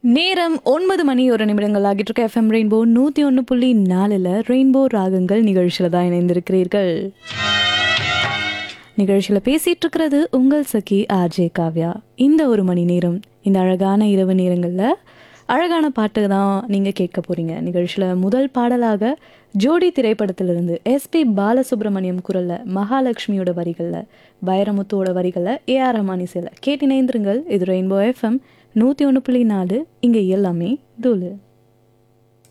நேரம் ஒன்பது மணி ஒரு நிமிடங்கள் ஆகிட்டு இருக்க எஃப்எம் ரெயின்போ நூற்றி ஒன்று புள்ளி நாலில் ரெயின்போ ராகங்கள் நிகழ்ச்சியில் தான் இணைந்திருக்கிறீர்கள் நிகழ்ச்சியில் பேசிட்டு இருக்கிறது உங்கள் சகி ஆர்ஜே காவ்யா இந்த ஒரு மணி நேரம் இந்த அழகான இரவு நேரங்களில் அழகான பாட்டு தான் நீங்கள் கேட்க போகிறீங்க நிகழ்ச்சியில் முதல் பாடலாக ஜோடி திரைப்படத்திலிருந்து எஸ்பி பாலசுப்ரமணியம் குரலில் மகாலட்சுமியோட வரிகளில் வைரமுத்துவோட வரிகளில் ஏஆர் ரஹ்மான் இசையில் கேட்டினைந்திருங்கள் இது ரெயின்போ எஃப்எம் நூற்றி ஒன்று புள்ளி நாலு இங்கே எல்லாமே தூளு